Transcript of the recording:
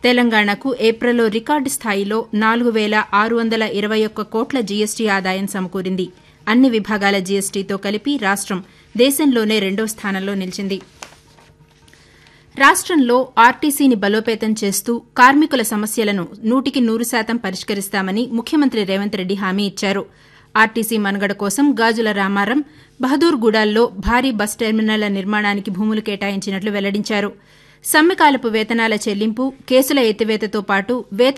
తెలంగాణకు ఏప్రిల్లో రికార్డు స్థాయిలో నాలుగు వేల ఆరు వందల ఇరవై ఒక్క కోట్ల జీఎస్టీ ఆదాయం సమకూరింది అన్ని విభాగాల జీఎస్టీతో కలిపి రాష్టం దేశంలోనే రెండో స్థానంలో నిలిచింది రాష్టంలో ఆర్టీసీని బలోపేతం చేస్తూ కార్మికుల సమస్యలను నూటికి నూరు శాతం పరిష్కరిస్తామని ముఖ్యమంత్రి రేవంత్ రెడ్డి హామీ ఇచ్చారు ఆర్టీసీ మనుగడ కోసం గాజుల రామారం బహదూర్గూడాల్లో భారీ బస్ టెర్మినళ్ల నిర్మాణానికి భూములు కేటాయించినట్లు వెల్లడించారు సమ్మెకాలపు వేతనాల చెల్లింపు కేసుల ఎత్తివేతతో పాటు వేతన